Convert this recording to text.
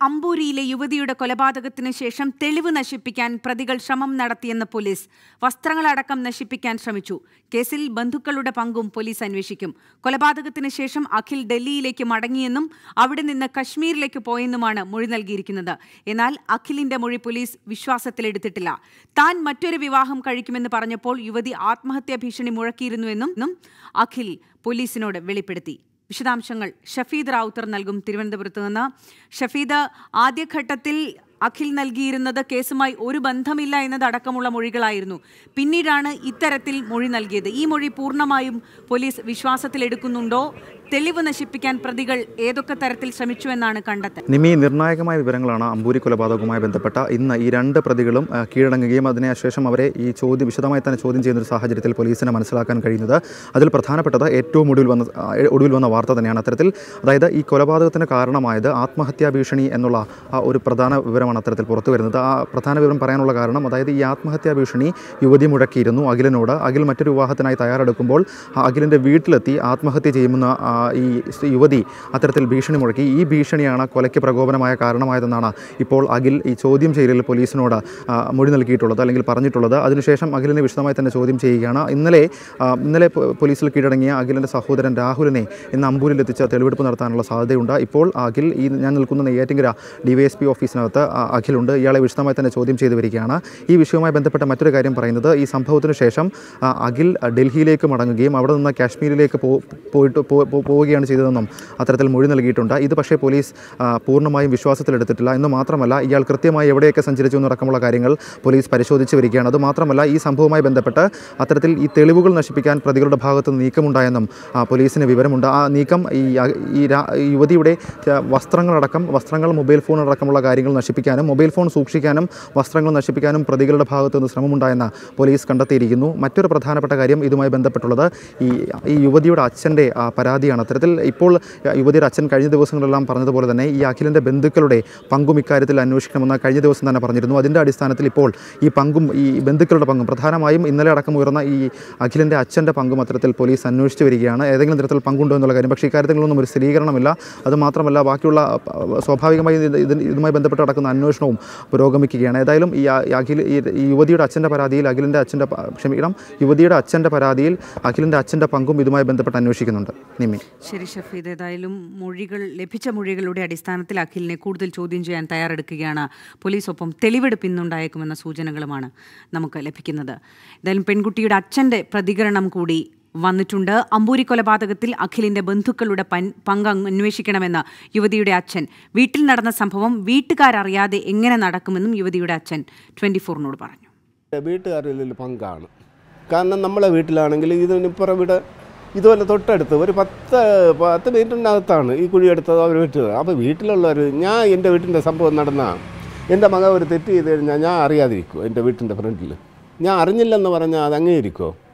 അമ്പൂരിയിലെ യുവതിയുടെ കൊലപാതകത്തിന് ശേഷം തെളിവ് നശിപ്പിക്കാൻ പ്രതികൾ ശ്രമം നടത്തിയെന്ന് പോലീസ് വസ്ത്രങ്ങളടക്കം നശിപ്പിക്കാൻ ശ്രമിച്ചു കേസിൽ ബന്ധുക്കളുടെ പങ്കും പോലീസ് അന്വേഷിക്കും കൊലപാതകത്തിന് ശേഷം അഖിൽ ഡൽഹിയിലേക്ക് മടങ്ങിയെന്നും അവിടെ നിന്ന് കശ്മീരിലേക്ക് പോയെന്നുമാണ് മൊഴി നൽകിയിരിക്കുന്നത് എന്നാൽ അഖിലിന്റെ മൊഴി പോലീസ് വിശ്വാസത്തിലെടുത്തിട്ടില്ല താൻ മറ്റൊരു വിവാഹം കഴിക്കുമെന്ന് പറഞ്ഞപ്പോൾ യുവതി ആത്മഹത്യാ ഭീഷണി മുഴക്കിയിരുന്നുവെന്നും അഖിൽ പോലീസിനോട് വെളിപ്പെടുത്തി വിശദാംശങ്ങൾ ഷഫീദ് റാവുത്തർ നൽകും തിരുവനന്തപുരത്ത് നിന്ന് ഷഫീദ് ആദ്യഘട്ടത്തിൽ അഖിൽ നൽകിയിരുന്നത് കേസുമായി ഒരു ബന്ധമില്ല എന്നതടക്കമുള്ള മൊഴികളായിരുന്നു പിന്നീടാണ് ഇത്തരത്തിൽ മൊഴി നൽകിയത് ഈ മൊഴി പൂർണ്ണമായും പോലീസ് വിശ്വാസത്തിലെടുക്കുന്നുണ്ടോ തെളിവ് നശിപ്പിക്കാൻ പ്രതികൾ ഏതൊക്കെ തരത്തിൽ ശ്രമിച്ചുവെന്നാണ് കണ്ടെത്തൽ നിമി നിർണായകമായ വിവരങ്ങളാണ് അമ്പൂരി കൊലപാതകവുമായി ബന്ധപ്പെട്ട ഇന്ന് ഈ രണ്ട് പ്രതികളും ആ, കീഴടങ്ങുകയും അതിനുശേഷം അവരെ ഈ ചോദ്യം വിശദമായി തന്നെ ചോദ്യം ചെയ്യുന്ന ഒരു സാഹചര്യത്തിൽ പോലീസിന് മനസ്സിലാക്കാൻ കഴിയുന്നത് അതിൽ പ്രധാനപ്പെട്ടത് ഏറ്റവും ഒടുവിൽ വന്ന ആ, ഒടുവിൽ വന്ന വാർത്ത തന്നെയാണ് അത്തരത്തിൽ അതായത് ഈ കൊലപാതകത്തിന് കാരണമായത് ആത്മഹത്യാ ഭീഷണി എന്നുള്ള ആ ഒരു പ്രധാന വിവരമാണ് അത്തരത്തിൽ പുറത്തു വരുന്നത് ആ പ്രധാന വിവരം പറയാനുള്ള കാരണം അതായത് ഈ ആത്മഹത്യാ ഭീഷണി യുവതി മുഴക്കിയിരുന്നു അഖിലിനോട് അഖിൽ മറ്റൊരു വിവാഹത്തിനായി തയ്യാറെടുക്കുമ്പോൾ ആ അഖിലിൻ്റെ വീട്ടിലെത്തി ആത്മഹത്യ ചെയ്യുമെന്ന ആ, ഈ യുവതി അത്തരത്തിൽ ഭീഷണി മുഴക്കി ഈ ഭീഷണിയാണ് കൊലയ്ക്ക് പ്രകോപനമായ കാരണമായതെന്നാണ് ഇപ്പോൾ അഖിൽ ഈ ചോദ്യം ചെയ്യലിൽ പോലീസിനോട് ആ, മൊഴി നൽകിയിട്ടുള്ളത് അല്ലെങ്കിൽ പറഞ്ഞിട്ടുള്ളത് അതിനുശേഷം അഖിലിനെ വിശദമായി തന്നെ ചോദ്യം ചെയ്യുകയാണ് ഇന്നലെ ആ, ഇന്നലെ പോ- പോലീസിൽ കീഴടങ്ങിയ അഖിലിൻ്റെ സഹോദരൻ രാഹുലിനെ ഇന്ന് അമ്പൂരിൽ എത്തിച്ച് തെളിവെടുപ്പ് നടത്താനുള്ള സാധ്യതയുണ്ട് ഇപ്പോൾ അഖിൽ ഈ ഞാൻ നിൽക്കുന്ന നെയ്യാറ്റിങ്കര ഡിവൈഎസ്പി ഓഫീസിനകത്ത് ആ, അഖിലുണ്ട് ഇയാളെ വിശദമായി തന്നെ ചോദ്യം ചെയ്തു വരികയാണ് ഈ വിഷയവുമായി ബന്ധപ്പെട്ട മറ്റൊരു കാര്യം പറയുന്നത് ഈ സംഭവത്തിന് ശേഷം ആ, അഖിൽ ഡൽഹിയിലേക്ക് മടങ്ങുകയും അവിടെ നിന്ന് കാശ്മീരിലേക്ക് പോ പോയിട്ട് പോ- പോ- പോവുകയാണ് ചെയ്തതെന്നും അത്തരത്തിൽ മൊഴി നൽകിയിട്ടുണ്ട് ഇത് പക്ഷേ പോലീസ് ആ, പൂർണ്ണമായും വിശ്വാസത്തിലെടുത്തിട്ടില്ല എന്ന് മാത്രമല്ല ഇയാൾ കൃത്യമായി എവിടെയൊക്കെ സഞ്ചരിച്ചു എന്നടക്കമുള്ള കാര്യങ്ങൾ പോലീസ് പരിശോധിച്ച് വരികയാണ് അത് മാത്രമല്ല ഈ സംഭവവുമായി ബന്ധപ്പെട്ട് അത്തരത്തിൽ ഈ തെളിവുകൾ നശിപ്പിക്കാൻ പ്രതികളുടെ ഭാഗത്ത് നിന്ന് നീക്കമുണ്ടായെന്നും ആ, പോലീസിന് വിവരമുണ്ട് ആ നീക്കം ഈ അ- ഈ രാ- ഈ യുവതിയുടെ ആ, വസ്ത്രങ്ങളടക്കം വസ്ത്രങ്ങൾ മൊബൈൽ ഫോൺ അടക്കമുള്ള കാര്യങ്ങൾ നശിപ്പിക്കാനും മൊബൈൽ ഫോൺ സൂക്ഷിക്കാനും വസ്ത്രങ്ങൾ നശിപ്പിക്കാനും പ്രതികളുടെ ഭാഗത്തു നിന്ന് ശ്രമമുണ്ടായെന്ന് പോലീസ് കണ്ടെത്തിയിരിക്കുന്നു മറ്റൊരു പ്രധാനപ്പെട്ട കാര്യം ഇതുമായി ബന്ധപ്പെട്ടുള്ളത് ഈ ഈ യുവതിയുടെ അച്ഛൻ്റെ ആ, പരാതിയാണ് അത്തരത്തിൽ ഇപ്പോൾ യുവതിയുടെ അച്ഛൻ കഴിഞ്ഞ ദിവസങ്ങളെല്ലാം പറഞ്ഞതുപോലെ തന്നെ ഈ അഖിലിൻ്റെ ബന്ധുക്കളുടെ പങ്കും ഇക്കാര്യത്തിൽ അന്വേഷിക്കണമെന്ന് കഴിഞ്ഞ ദിവസം തന്നെ പറഞ്ഞിരുന്നു അതിൻ്റെ അടിസ്ഥാനത്തിൽ ഇപ്പോൾ ഈ പങ്കും ഈ ബന്ധുക്കളുടെ പങ്കും പ്രധാനമായും ഇന്നലെ അടക്കം ഉയർന്ന ഈ അഖിലിൻ്റെ അച്ഛൻ്റെ പങ്കും അത്തരത്തിൽ പോലീസ് അന്വേഷിച്ച് വരികയാണ് ഏതെങ്കിലും തരത്തിൽ പങ്കുണ്ടോ എന്നുള്ള കാര്യം പക്ഷേ ഇക്കാര്യത്തിലൊന്നും ഒരു സ്ഥിരീകരണമില്ല അത് മാത്രമല്ല ബാക്കിയുള്ള അഹ്, സ്വാഭാവികമായി ഇത് ഇതിന് ഇതുമായി ബന്ധപ്പെട്ട് നടക്കുന്ന അന്വേഷണവും പുരോഗമിക്കുകയാണ് ഏതായാലും ഈ അ- ഈ അഖിൽ ഈ ഈ യുവതിയുടെ അച്ഛൻ്റെ പരാതിയിൽ അഖിലിൻ്റെ അച്ഛൻ്റെ പ- ക്ഷമിക്കണം യുവതിയുടെ അച്ഛൻ്റെ പരാതിയിൽ അഖിലിൻ്റെ അച്ഛൻ്റെ പങ്കും ഇതുമായി ബന്ധപ്പെട്ട് അന്വേഷിക്കുന്നുണ്ട് നിമി ശരി ഷഫീദ് ഏതായാലും മൊഴികൾ ലഭിച്ച മൊഴികളുടെ അടിസ്ഥാനത്തിൽ അഖിലിനെ കൂടുതൽ ചോദ്യം ചെയ്യാൻ തയ്യാറെടുക്കുകയാണ് പോലീസ് ഒപ്പം തെളിവെടുപ്പ് ഇന്നുണ്ടായേക്കുമെന്ന സൂചനകളുമാണ് നമുക്ക് ലഭിക്കുന്നത് ഏതായാലും പെൺകുട്ടിയുടെ അച്ഛൻ്റെ പ്രതികരണം കൂടി വന്നിട്ടുണ്ട് അമ്പൂരി കൊലപാതകത്തിൽ അഖിലിന്റെ ബന്ധുക്കളുടെ പൻ പങ്ക് അന്വേഷിക്കണമെന്ന് യുവതിയുടെ അച്ഛൻ വീട്ടിൽ നടന്ന സംഭവം വീട്ടുകാരറിയാതെ എങ്ങനെ നടക്കുമെന്നും യുവതിയുടെ അച്ഛൻ ട്വന്റി ഫോറിനോട് പറഞ്ഞു വീട്ടുകാരിൽ പങ്കാണ് കാരണം നമ്മളെ വീട്ടിലാണെങ്കിൽ ഇതിനിപ്പുറം ഇവിടെ ഇതുപോലെ തൊട്ടടുത്ത് ഒരു പത്ത് പത്ത് മിനിറ്റിനകത്താണ് ഈ കുഴി എടുത്തത് അവർ വെച്ചത് അപ്പോൾ വീട്ടിലുള്ളവർ ഞാൻ എൻ്റെ വീട്ടിൻ്റെ സംഭവം നടന്ന എൻ്റെ മകൻ ഒരു തെറ്റ് ചെയ്ത് കഴിഞ്ഞാൽ ഞാൻ അറിയാതിരിക്കുമോ എൻ്റെ വീട്ടിൻ്റെ ഫ്രണ്ടിൽ ഞാൻ അറിഞ്ഞില്ലെന്ന് പറഞ്ഞാൽ അത് അംഗീകരിക്കുമോ